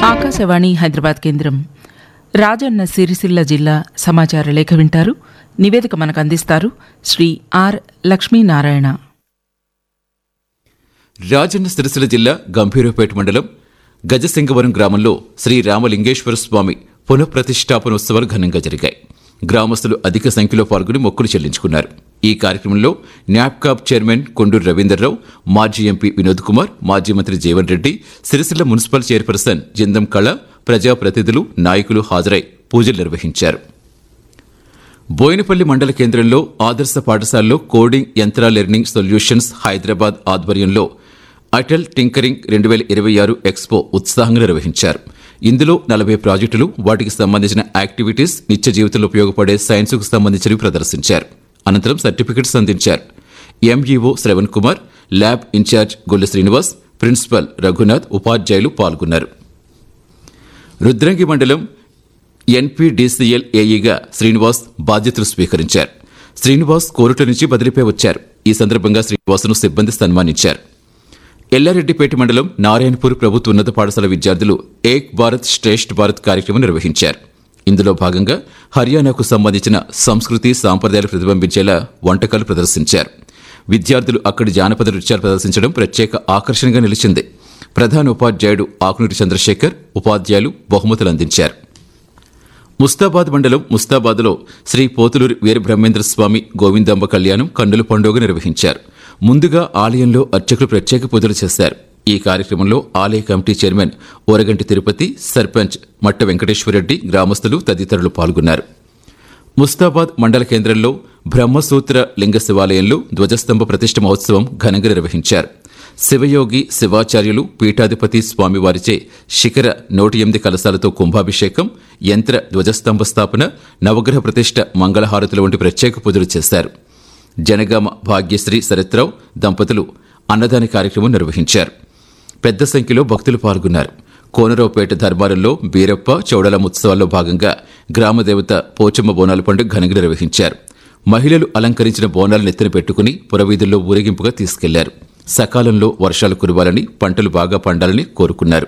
ఆకాశవాణి హైదరాబాద్ కేంద్రం రాజన్న సిరిసిల్ల జిల్లా సమాచార లేఖ వింటారు నివేదిక మనకు అందిస్తారు శ్రీ ఆర్ లక్ష్మీనారాయణ రాజన్న సిరిసిల్ల జిల్లా గంభీరపేట మండలం గజసింగవరం గ్రామంలో శ్రీ రామలింగేశ్వర స్వామి పునఃప్రతిష్టాపనోత్సవాలు ఘనంగా జరిగాయి గ్రామస్తులు అధిక సంఖ్యలో పాల్గొని మొక్కులు చెల్లించుకున్నారు ఈ కార్యక్రమంలో న్యాప్కాప్ చైర్మన్ కొండూరు రవీందర్రావు మాజీ ఎంపీ వినోద్ కుమార్ మాజీ మంత్రి జీవన్ రెడ్డి సిరిసిల్ల మున్సిపల్ చైర్పర్సన్ జిందం కళ ప్రజాప్రతినిధులు నాయకులు హాజరై పూజలు నిర్వహించారు బోయినపల్లి మండల కేంద్రంలో ఆదర్శ పాఠశాలలో కోడింగ్ యంత్ర లెర్నింగ్ సొల్యూషన్స్ హైదరాబాద్ ఆధ్వర్యంలో అటల్ టింకరింగ్ రెండు వేల ఇరవై ఆరు ఎక్స్పో ఉత్సాహంగా నిర్వహించారు ఇందులో నలభై ప్రాజెక్టులు వాటికి సంబంధించిన యాక్టివిటీస్ నిత్య జీవితంలో ఉపయోగపడే సైన్స్కు సంబంధించినవి ప్రదర్శించారు అనంతరం సర్టిఫికెట్స్ అందించారు MEO Shravan Kumar lab incharge Golla Srinivas principal Raghunath ఉపాధ్యాయులు పాల్గొన్నారు రుద్రంగి మండలం ఎన్పీడీసీఎల్ ఏఈగా శ్రీనివాస్ బాధ్యతలు స్వీకరించారు శ్రీనివాస్ కోరుట్ల నుంచి బదిలీపై వచ్చారు ఈ సందర్భంగా శ్రీనివాస్ను సిబ్బంది సన్మానించారు ఎల్లారెడ్డిపేట మండలం నారాయణపూర్ ప్రభుత్వ ఉన్నత పాఠశాల విద్యార్థులు ఏక్ భారత్ శ్రేష్ఠ్ భారత్ కార్యక్రమం నిర్వహించారు ఇందులో భాగంగా హర్యానాకు సంబంధించిన సంస్కృతి సాంప్రదాయాలు ప్రతిబింబించేలా వంటకాలు ప్రదర్శించారు విద్యార్థులు అక్కడి జానపద నృత్యాలు ప్రదర్శించడం ప్రత్యేక ఆకర్షణగా నిలిచింది ప్రధాన ఉపాధ్యాయుడు ఆకునూరి చంద్రశేఖర్ ఉపాధ్యాయులు బహుమతులు అందించారు ముస్తాబాద్ మండలం ముస్తాబాద్లో శ్రీ పోతులూరి వీరబ్రహ్మేంద్ర స్వామి గోవిందమ్మ కళ్యాణం కన్నుల పండుగ నిర్వహించారు ముందుగా ఆలయంలో అర్చకులు ప్రత్యేక పూజలు చేశారు ఈ కార్యక్రమంలో ఆలయ కమిటీ చైర్మన్ ఓరగంటి తిరుపతి సర్పంచ్ మట్ట వెంకటేశ్వరరెడ్డి గ్రామస్తులు తదితరులు పాల్గొన్నారు ముస్తాబాద్ మండల కేంద్రంలో బ్రహ్మసూత్ర లింగ శివాలయంలో ధ్వజస్తంభ ప్రతిష్ఠ మహోత్సవం ఘనంగా నిర్వహించారు శివయోగి శివాచార్యులు పీఠాధిపతి స్వామివారిచే శిఖర నూట ఎనిమిది కలశాలతో కుంభాభిషేకం యంత్ర ధ్వజస్తంభ స్థాపన నవగ్రహ ప్రతిష్ఠ మంగళహారతుల వంటి ప్రత్యేక పూజలు చేశారు జనగామ భాగ్యశ్రీ శరత్రావు దంపతులు అన్నదాన కార్యక్రమం నిర్వహించారు పెద్ద సంఖ్యలో భక్తులు పాల్గొన్నారు కోనరావుపేట దర్బారుల్లో బీరప్ప చౌడల ఉత్సవాల్లో భాగంగా గ్రామదేవత పోచమ్మ బోనాల పండుగ ఘనంగా నిర్వహించారు మహిళలు అలంకరించిన బోనాలు నెత్తిన పెట్టుకుని పురవీధుల్లో ఊరేగింపుగా తీసుకెళ్లారు సకాలంలో వర్షాలు కురవాలని పంటలు బాగా పండాలని కోరుకున్నారు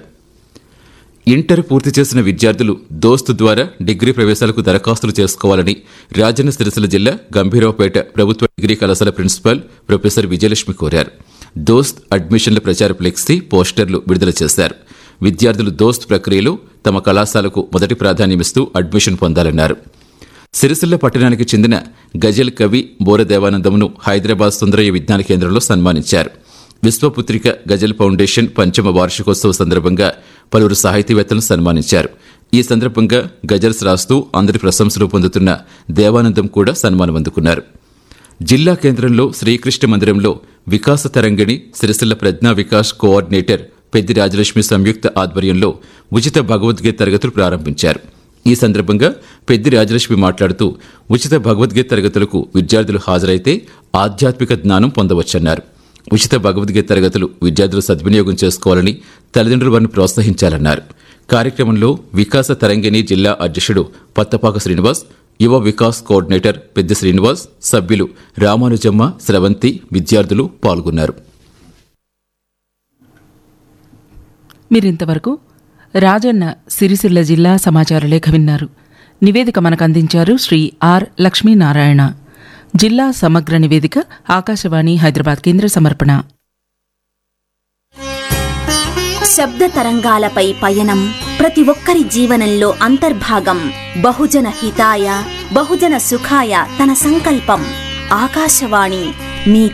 ఇంటర్ పూర్తి చేసిన విద్యార్థులు దోస్తు ద్వారా డిగ్రీ ప్రవేశాలకు దరఖాస్తులు చేసుకోవాలని రాజన్న సిరిసిల్ల జిల్లా గంభీరావుపేట ప్రభుత్వ డిగ్రీ కళాశాల ప్రిన్సిపాల్ ప్రొఫెసర్ విజయలక్ష్మి కోరారు దోస్త్ అడ్మిషన్ల ప్రచార ఫ్లెక్సీ పోస్టర్లు విడుదల చేశారు విద్యార్థులు దోస్త్ ప్రక్రియలో తమ కళాశాలకు మొదటి ప్రాధాన్యమిస్తూ అడ్మిషన్ పొందాలన్నారు సిరిసిల్ల పట్టణానికి చెందిన గజల్ కవి బోరదేవానందమును హైదరాబాద్ సుందరయ్య విజ్ఞాన కేంద్రంలో సన్మానించారు విశ్వపుత్రిక గజల్ ఫౌండేషన్ పంచమ వార్షికోత్సవ సందర్భంగా పలువురు సాహితీవేత్తలను సన్మానించారు ఈ సందర్భంగా గజల్స్ రాస్తూ అందరి ప్రశంసలు పొందుతున్న దేవానందం కూడా సన్మానం అందుకున్నారు జిల్లా కేంద్రంలో శ్రీకృష్ణ మందిరంలో వికాస తరంగిణి సిరిసిల్ల ప్రజ్ఞా వికాస్ కోఆర్డినేటర్ పెద్ది రాజలక్ష్మి సంయుక్త ఆధ్వర్యంలో ఉచిత భగవద్గీత తరగతులు ప్రారంభించారు ఈ సందర్భంగా పెద్ది రాజలక్ష్మి మాట్లాడుతూ ఉచిత భగవద్గీత తరగతులకు విద్యార్థులు హాజరైతే ఆధ్యాత్మిక జ్ఞానం పొందవచ్చన్నారు ఉచిత భగవద్గీత తరగతులు విద్యార్థులు సద్వినియోగం చేసుకోవాలని తల్లిదండ్రులు వారిని ప్రోత్సహించాలన్నారు కార్యక్రమంలో వికాస తరంగిణి జిల్లా అధ్యక్షుడు పత్తపాక శ్రీనివాస్ యువ వికాస్ కోఆర్డినేటర్ పెద్ద శ్రీనివాస్ సభ్యులు రామానుజమ్మ స్రవంతి విద్యార్థులు పాల్గొన్నారు మీరింతవరకు రాజన్న సిరిసిల్ల జిల్లా సమాచార లేఖ విన్నారు నివేదిక మనకు అందించారు శ్రీ ఆర్ లక్ష్మీనారాయణ జిల్లా సమగ్ర నివేదిక ఆకాశవాణి హైదరాబాద్ కేంద్ర సమర్పణ శబ్ద తరంగాలపై పయనం ప్రతి ఒక్కరి జీవనంలో అంతర్భాగం బహుజన హితాయ బహుజన సుఖాయ తన సంకల్పం ఆకాశవాణి మీ